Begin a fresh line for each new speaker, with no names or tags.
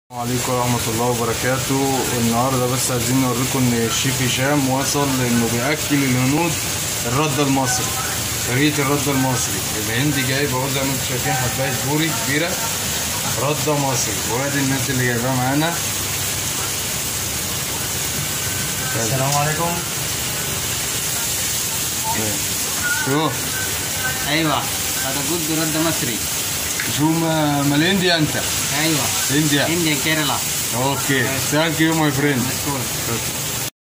عليكم ورحمة الله وبركاته النهاردة بس عايزين نوريكم ان الشيف هشام وصل انه بياكل الهنود الردة المصري طريقة الردة المصري الهندي جايب اهو زي ما انتم شايفين حباية بوري كبيرة ردة مصري وادي الناس اللي جايباها معانا
السلام عليكم
شو
ايوه هذا جود رد مصري
شو ما ما الهندي انت
ايوه
هندي
انديا كيرلا
اوكي ثانك يو ماي فريند
مشكور